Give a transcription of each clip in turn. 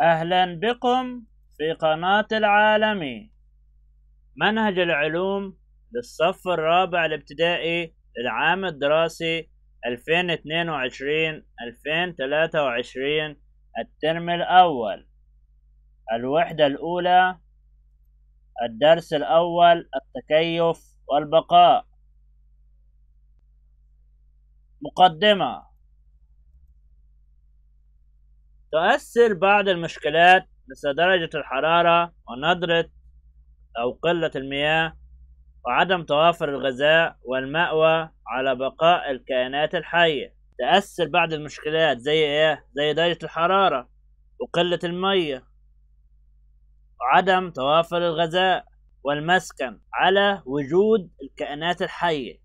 أهلا بكم في قناة العالمي منهج العلوم للصف الرابع الابتدائي للعام الدراسي 2022-2023 الترم الأول الوحدة الأولى الدرس الأول التكيف والبقاء مقدمة تؤثر بعض المشكلات مثل درجة الحرارة وندرة أو قلة المياه وعدم توافر الغذاء والمأوى على بقاء الكائنات الحية تأثر بعض المشكلات زي إيه؟ زي درجة الحرارة وقلة المية وعدم توافر الغذاء والمسكن على وجود الكائنات الحية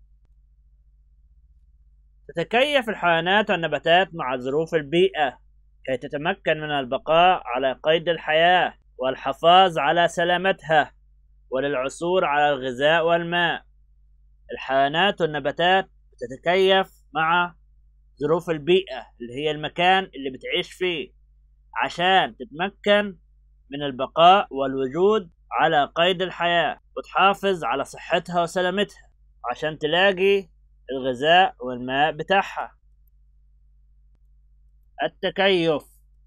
تتكيف الحيوانات والنباتات مع ظروف البيئة كي تتمكن من البقاء على قيد الحياة والحفاظ على سلامتها وللعثور على الغذاء والماء الحيوانات والنباتات تتكيف مع ظروف البيئة اللي هي المكان اللي بتعيش فيه عشان تتمكن من البقاء والوجود على قيد الحياة وتحافظ على صحتها وسلامتها عشان تلاقي الغذاء والماء بتاعها التكيف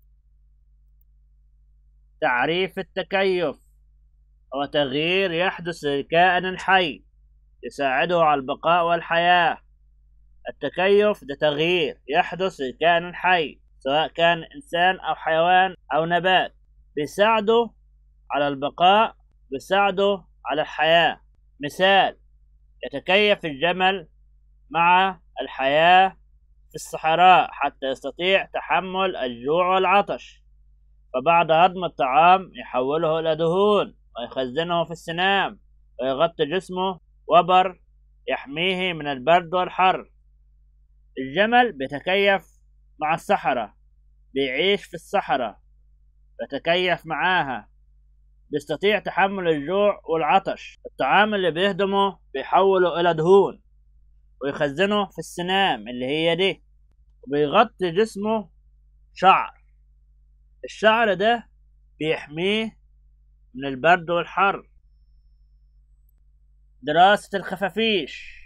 تعريف التكيف هو تغيير يحدث لكائن حي يساعده على البقاء والحياة التكيف ده تغيير يحدث لكائن حي سواء كان إنسان أو حيوان أو نبات بيساعده على البقاء بيساعده على الحياة مثال يتكيف الجمل مع الحياة في الصحراء حتى يستطيع تحمل الجوع والعطش فبعد هضم الطعام يحوله إلى دهون ويخزنه في السنام ويغطي جسمه وبر يحميه من البرد والحر الجمل بيتكيف مع الصحراء بيعيش في الصحراء بيتكيف معاها بيستطيع تحمل الجوع والعطش الطعام اللي بيهضمه بيحوله إلى دهون ويخزنه في السنام اللي هي دي وبيغطي جسمه شعر الشعر ده بيحميه من البرد والحر دراسة الخفافيش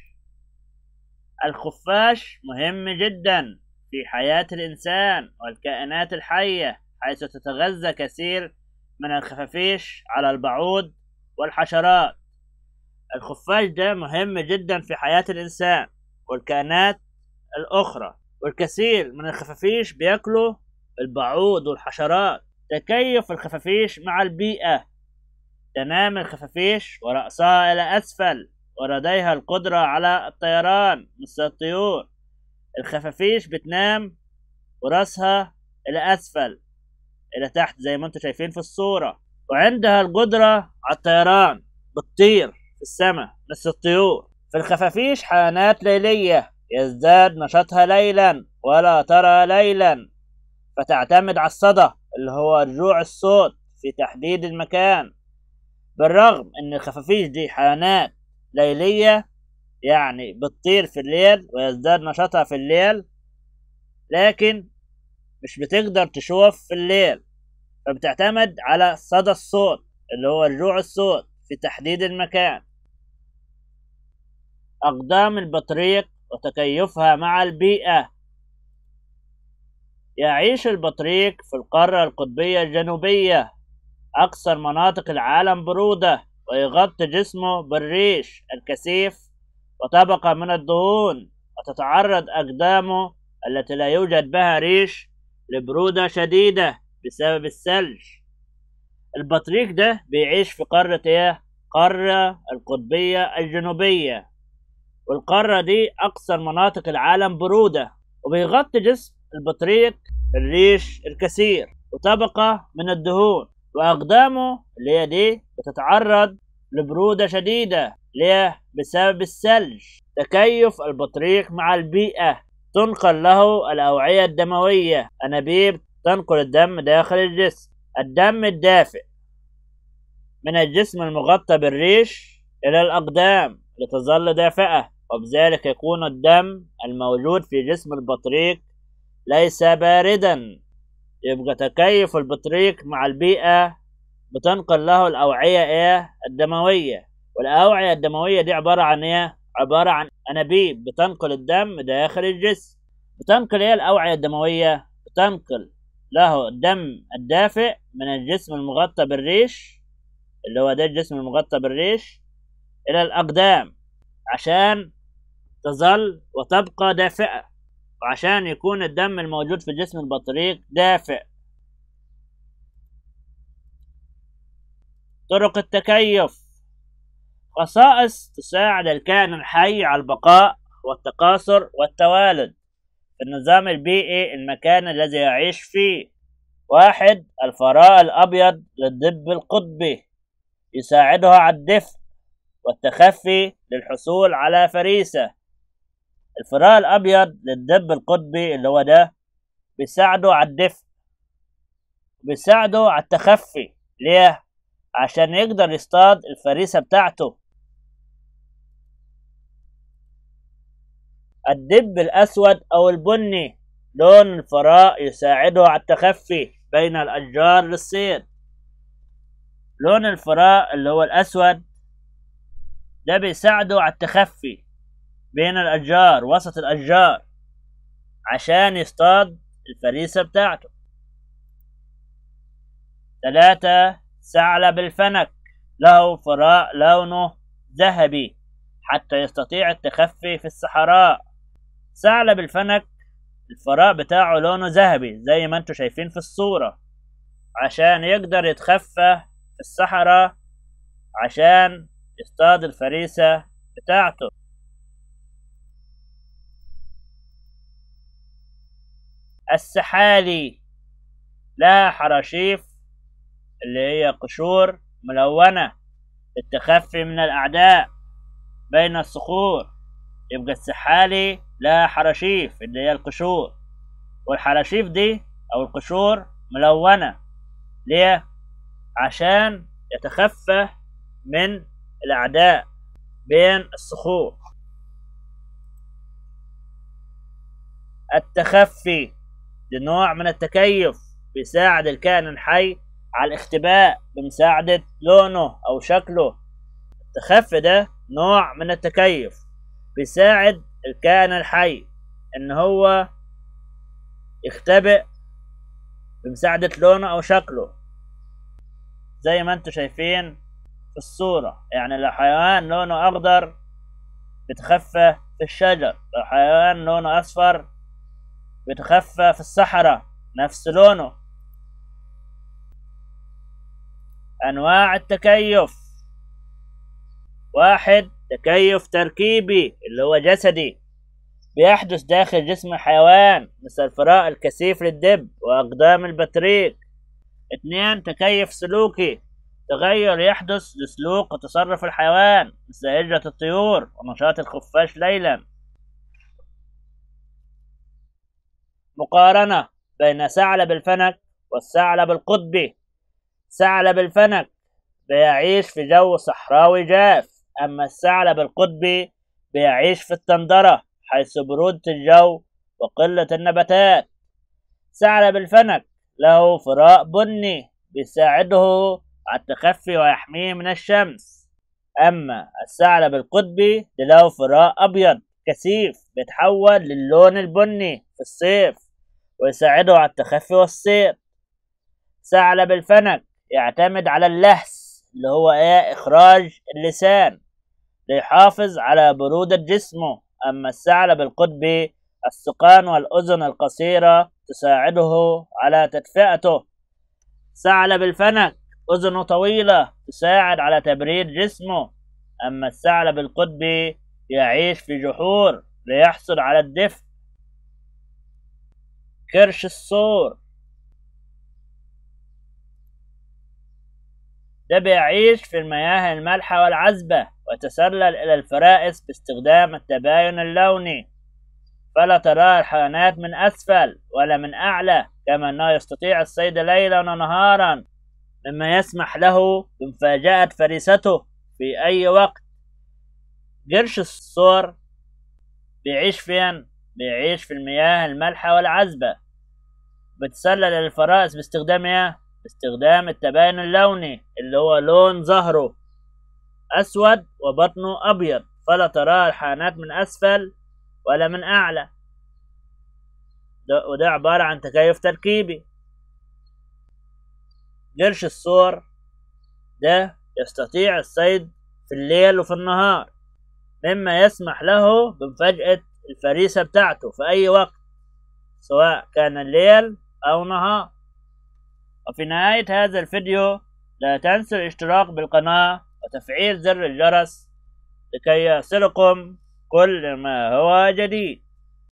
الخفاش مهم جدا في حياة الإنسان والكائنات الحية حيث تتغذى كثير من الخفافيش على البعوض والحشرات الخفاش ده مهم جدا في حياة الإنسان والكائنات الأخرى والكثير من الخفافيش بياكلوا البعوض والحشرات تكيف الخفافيش مع البيئة تنام الخفافيش ورأسها إلى أسفل ولديها القدرة على الطيران مثل الطيور الخفافيش بتنام ورأسها إلى أسفل إلى تحت زي ما انتم شايفين في الصورة وعندها القدرة على الطيران بتطير في السماء مثل الطيور في الخفافيش حيوانات ليلية يزداد نشاطها ليلا ولا ترى ليلا فتعتمد على الصدى اللي هو رجوع الصوت في تحديد المكان بالرغم ان الخفافيش دي حيوانات ليلية يعني بتطير في الليل ويزداد نشاطها في الليل لكن مش بتقدر تشوف في الليل فبتعتمد على صدى الصوت اللي هو رجوع الصوت في تحديد المكان أقدام البطريق وتكيفها مع البيئة يعيش البطريق في القارة القطبية الجنوبية أكثر مناطق العالم برودة ويغطي جسمه بالريش الكثيف وطبقة من الدهون وتتعرض أقدامه التي لا يوجد بها ريش لبرودة شديدة بسبب الثلج البطريق ده بيعيش في قارة ايه؟ قارة القطبية الجنوبية والقارة دي أكثر مناطق العالم برودة وبيغطي جسم البطريق الريش الكثير وطبقة من الدهون وأقدامه اللي هي دي بتتعرض لبرودة شديدة ليه؟ بسبب الثلج تكيف البطريق مع البيئة تنقل له الأوعية الدموية أنابيب تنقل الدم داخل الجسم الدم الدافئ من الجسم المغطى بالريش إلى الأقدام لتظل دافئة وبذلك يكون الدم الموجود في جسم البطريق ليس باردا يبقى تكيف البطريق مع البيئة بتنقل له الأوعية إيه الدموية والأوعية الدموية دي عبارة عن إيه عبارة عن أنابيب بتنقل الدم داخل الجسم بتنقل إيه الأوعية الدموية بتنقل له الدم الدافئ من الجسم المغطى بالريش اللي هو ده الجسم المغطى بالريش إلى الأقدام عشان تظل وتبقى دافئة وعشان يكون الدم الموجود في جسم البطريق دافئ طرق التكيف خصائص تساعد الكائن الحي على البقاء والتكاثر والتوالد في النظام البيئي المكان الذي يعيش فيه واحد الفراء الأبيض للدب القطبي يساعده على الدفء والتخفي للحصول على فريسة الفراء الأبيض للدب القطبي اللي هو ده بيساعده على الدفء بيساعده على التخفي ليه؟ عشان يقدر يصطاد الفريسة بتاعته الدب الأسود أو البني لون الفراء يساعده على التخفي بين الأشجار للصيد لون الفراء اللي هو الأسود ده بيساعده على التخفي بين الأشجار وسط الأشجار عشان يصطاد الفريسة بتاعته ثلاثة ثعلب الفنك له فراء لونه ذهبي حتى يستطيع التخفي في الصحراء ثعلب الفنك الفراء بتاعه لونه ذهبي زي ما انتم شايفين في الصورة عشان يقدر يتخفى في الصحراء عشان يصطاد الفريسة بتاعته السحالي لها حراشيف اللي هي قشور ملونة للتخفي من الأعداء بين الصخور يبقى السحالي لها حراشيف اللي هي القشور والحراشيف دي أو القشور ملونة ليه؟ عشان يتخفى من الأعداء بين الصخور التخفي ده نوع من التكيف بيساعد الكائن الحي على الاختباء بمساعدة لونه أو شكله التخفي ده نوع من التكيف بيساعد الكائن الحي إن هو يختبئ بمساعدة لونه أو شكله زي ما انتم شايفين في الصورة يعني لو حيوان لونه أخضر بيتخفى في الشجر لو حيوان لونه أصفر بيتخفى في الصحراء نفس لونه أنواع التكيف واحد تكيف تركيبي اللي هو جسدي بيحدث داخل جسم الحيوان مثل الفراء الكثيف للدب وأقدام البطريق اثنين تكيف سلوكي تغير يحدث لسلوك وتصرف الحيوان مثل هجرة الطيور ونشاط الخفاش ليلا مقارنة بين ثعلب الفنك والثعلب القطبي ثعلب الفنك بيعيش في جو صحراوي جاف أما الثعلب القطبي بيعيش في التندرة حيث برودة الجو وقلة النباتات ثعلب الفنك له فراء بني بيساعده على التخفي ويحميه من الشمس أما الثعلب القطبي له فراء أبيض كثيف بيتحول للون البني في الصيف ويساعده على التخفي والصيد ثعلب الفنك يعتمد على اللهس اللي هو ايه اخراج اللسان ليحافظ على برودة جسمه اما الثعلب القطبي السقان والاذن القصيرة تساعده على تدفئته ثعلب الفنك اذنه طويلة تساعد على تبريد جسمه اما الثعلب القطبي يعيش في جحور ليحصل على الدفء كرش الصور ده بيعيش في المياه المالحة والعذبة ويتسلل إلى الفرائس باستخدام التباين اللوني فلا ترى الحيوانات من أسفل ولا من أعلى كما أنه يستطيع الصيد ليلا ونهارا مما يسمح له بمفاجأة فريسته في أي وقت قرش الصور بيعيش فين؟ بيعيش في المياه المالحة والعذبة بتسلل الفرائس باستخدام ايه باستخدام التباين اللوني اللي هو لون ظهره اسود وبطنه ابيض فلا تراه الحانات من اسفل ولا من اعلى ده وده عبارة عن تكيف تركيبي قرش الصور ده يستطيع الصيد في الليل وفي النهار مما يسمح له بمفاجأة الفريسة بتاعته في أي وقت سواء كان الليل أو نهار وفي نهاية هذا الفيديو لا تنسوا الاشتراك بالقناة وتفعيل زر الجرس لكي يصلكم كل ما هو جديد